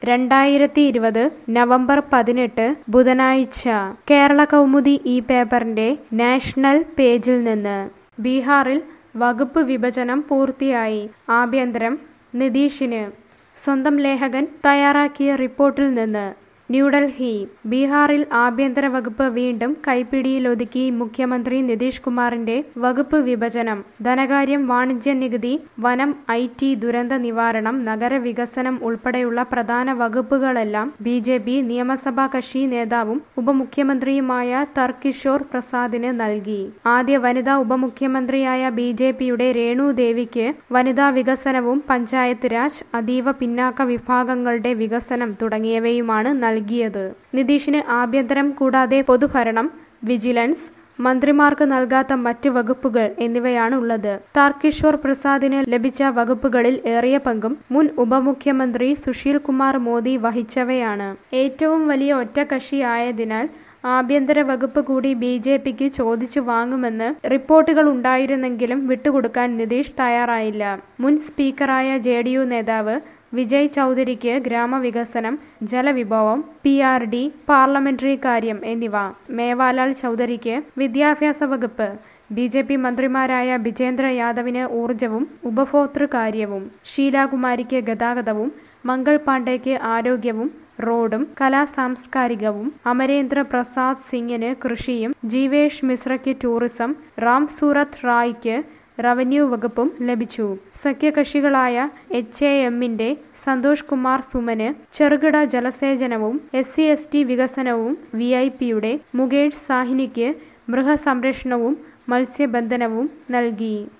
രണ്ടായിരത്തി ഇരുപത് നവംബർ പതിനെട്ട് ബുധനാഴ്ച കേരള കൗമുദി ഈ പേപ്പറിന്റെ നാഷണൽ പേജിൽ നിന്ന് ബീഹാറിൽ വകുപ്പ് വിഭജനം പൂർത്തിയായി ആഭ്യന്തരം നിതീഷിന് സ്വന്തം ലേഖകൻ തയ്യാറാക്കിയ റിപ്പോർട്ടിൽ നിന്ന് ന്യൂഡൽഹി ബീഹാറിൽ ആഭ്യന്തര വകുപ്പ് വീണ്ടും കൈപ്പിടിയിലൊതുക്കി മുഖ്യമന്ത്രി നിതീഷ് കുമാറിന്റെ വകുപ്പ് വിഭജനം ധനകാര്യം വാണിജ്യ നികുതി വനം ഐ ടി ദുരന്ത നിവാരണം നഗരവികസനം ഉൾപ്പെടെയുള്ള പ്രധാന വകുപ്പുകളെല്ലാം ബി ജെ പി നിയമസഭാ കക്ഷി നേതാവും ഉപമുഖ്യമന്ത്രിയുമായ തർക്കിഷോർ പ്രസാദിന് നൽകി ആദ്യ വനിതാ ഉപമുഖ്യമന്ത്രിയായ ബി ജെ പിയുടെ രേണു ദേവിക്ക് വനിതാ വികസനവും പഞ്ചായത്ത് രാജ് അതീവ പിന്നാക്ക വിഭാഗങ്ങളുടെ വികസനം തുടങ്ങിയവയുമാണ് നൽകിയത് നിതീഷിന് ആഭ്യന്തരം കൂടാതെ പൊതുഭരണം വിജിലൻസ് മന്ത്രിമാർക്ക് നൽകാത്ത മറ്റ് വകുപ്പുകൾ എന്നിവയാണ് ഉള്ളത് താർക്കിഷോർ പ്രസാദിന് ലഭിച്ച വകുപ്പുകളിൽ ഏറിയ പങ്കും മുൻ ഉപമുഖ്യമന്ത്രി സുശീൽ കുമാർ മോദി വഹിച്ചവയാണ് ഏറ്റവും വലിയ ഒറ്റകക്ഷിയായതിനാൽ ആഭ്യന്തര വകുപ്പ് കൂടി ബി ജെ പിക്ക് ചോദിച്ചു വാങ്ങുമെന്ന് റിപ്പോർട്ടുകൾ ഉണ്ടായിരുന്നെങ്കിലും വിട്ടുകൊടുക്കാൻ നിതീഷ് തയ്യാറായില്ല മുൻ സ്പീക്കറായ ജെ ഡി യു നേതാവ് വിജയ് ചൗധരിക്ക് ഗ്രാമവികസനം ജലവിഭവം പി ആർ ഡി പാർലമെന്ററി കാര്യം എന്നിവ മേവാലാൽ ചൗധരിക്ക് വിദ്യാഭ്യാസ വകുപ്പ് ബി ജെ പി മന്ത്രിമാരായ ബിജേന്ദ്ര യാദവിന് ഊർജവും ഉപഭോക്തൃകാര്യവും ഷീലാകുമാരിക്ക് ഗതാഗതവും മംഗൾ പാണ്ഡെയ്ക്ക് ആരോഗ്യവും റോഡും കലാസാംസ്കാരികവും അമരേന്ദ്ര പ്രസാദ് സിംഗിന് കൃഷിയും ജീവേഷ് മിശ്രയ്ക്ക് ടൂറിസം റാം സൂറത്ത് റായ്ക്ക് റവന്യൂ വകുപ്പും ലഭിച്ചു സഖ്യകക്ഷികളായ എച്ച് എ എമ്മിന്റെ സന്തോഷ് കുമാർ സുമന് ചെറുകിട ജലസേചനവും എസ് സി എസ് ടി വികസനവും വി ഐ പിയുടെ മുകേഷ് സാഹിനിക്ക് മൃഗസംരക്ഷണവും മത്സ്യബന്ധനവും നൽകി